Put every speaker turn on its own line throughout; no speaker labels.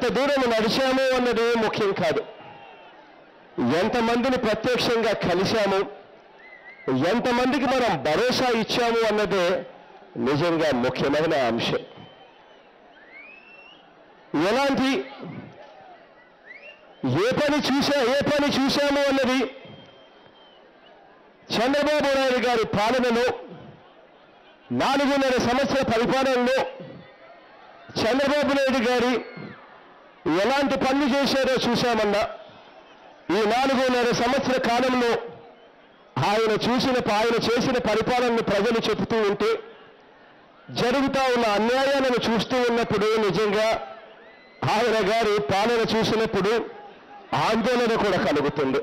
దూరం నడిచాము అన్నది ముఖ్యం కాదు ఎంతమందిని ప్రత్యక్షంగా కలిశాము ఎంతమందికి మనం భరోసా ఇచ్చాము అన్నదే నిజంగా ముఖ్యమైన అంశం ఎలాంటి ఏ పని చూసా ఏ పని చూశాము అన్నది చంద్రబాబు నాయుడు గారి పాలనలో నాలుగున్నర సంవత్సర పరిపాలనలో చంద్రబాబు నాయుడు గారి ఎలాంటి పనులు చేశారో చూశామన్నా ఈ నాలుగున్నర సంవత్సర కాలంలో ఆయన చూసిన ఆయన చేసిన పరిపాలనను ప్రజలు చెబుతూ ఉంటే జరుగుతా ఉన్న అన్యాయాలను చూస్తూ ఉన్నప్పుడు నిజంగా ఆయన గారి పాలన చూసినప్పుడు ఆందోళన కూడా కలుగుతుంది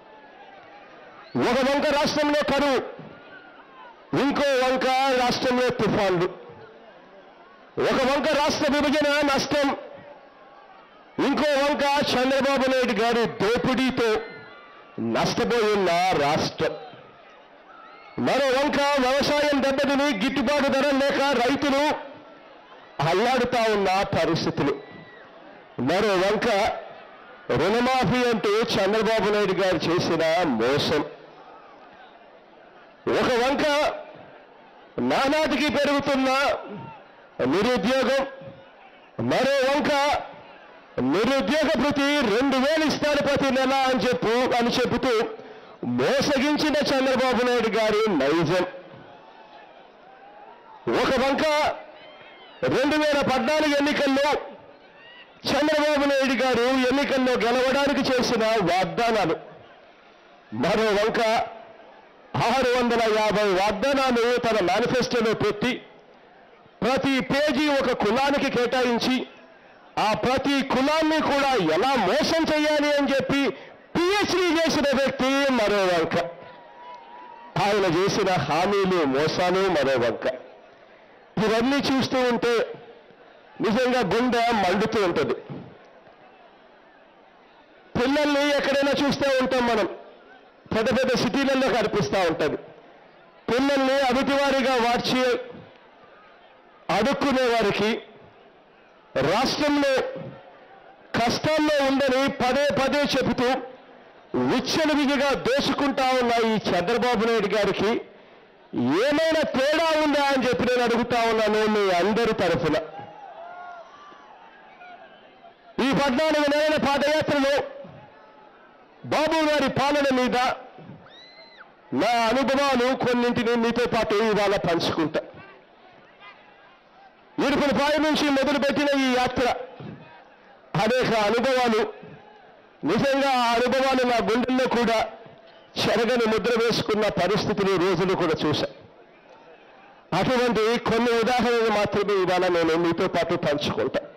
ఒక వంక రాష్ట్రంలో కరువు ఇంకో వంక రాష్ట్రంలో తుఫాన్లు ఒక వంక రాష్ట్ర విభజన నష్టం ఇంకో వంక చంద్రబాబు నాయుడు గారి దోపిడీతో నష్టపోయిన రాష్ట్రం మరో వంక వ్యవసాయం దెబ్బతిని గిట్టుబాటు ధర లేక రైతులు అల్లాడుతా ఉన్న పరిస్థితులు మరో వంక రుణమాఫీ అంటూ చంద్రబాబు నాయుడు గారు చేసిన మోసం ఒక వంక నానాటికి పెరుగుతున్న నిరుద్యోగం మరో వంక నిరుద్యోగ భృతి రెండు వేలు ఇస్తారు ప్రతి నెల అని చెప్పు అని చెబుతూ మోసగించిన చంద్రబాబు నాయుడు గారి నైజం ఒక వంక రెండు వేల పద్నాలుగు ఎన్నికల్లో చంద్రబాబు నాయుడు గారు ఎన్నికల్లో గెలవడానికి చేసిన వాగ్దానాలు మరో వంక ఆరు వందల యాభై వాగ్దానాలు తన మేనిఫెస్టోలో పెట్టి ప్రతి పేజీ ఒక కులానికి కేటాయించి ఆ ప్రతి కులాన్ని కూడా ఎలా మోసం చేయాలి అని చెప్పి పిహెచ్డీ చేసిన వ్యక్తి మరో వంక ఆయన చేసిన హామీలు మోసాలు మరో వంక ఇవన్నీ చూస్తూ ఉంటే నిజంగా గుండె మండుతూ ఉంటుంది పిల్లల్ని ఎక్కడైనా చూస్తూ ఉంటాం మనం పెద్ద పెద్ద సిటీలలో కనిపిస్తూ ఉంటుంది పిల్లల్ని అవిటివారిగా మార్చి అడుక్కునే వారికి రాష్ట్రంలో కష్టాల్లో ఉందని పదే పదే చెబుతూ విచ్చలవిడిగా దోసుకుంటా ఉన్న ఈ చంద్రబాబు నాయుడు గారికి ఏమైనా తేడా ఉందా అని చెప్పి నేను అడుగుతా ఉన్నాను మీ అందరి తరఫున ఈ పద్నాలుగు నెలల పాదయాత్రలో బాబు గారి పాలన మీద నా అనుభవాలు కొన్నింటిని మీతో పాటు ఇవాళ పంచుకుంటా ఇరుపులపాయ నుంచి మొదలుపెట్టిన ఈ యాత్ర అనేక అనుభవాలు నిజంగా ఆ అనుభవాలు నా గుండెల్లో కూడా చెరగని ముద్ర వేసుకున్న పరిస్థితులు రోజులు కూడా చూశా అటువంటి కొన్ని ఉదాహరణలు మాత్రమే ఇవాళ నేను మీతో పాటు పంచుకుంటా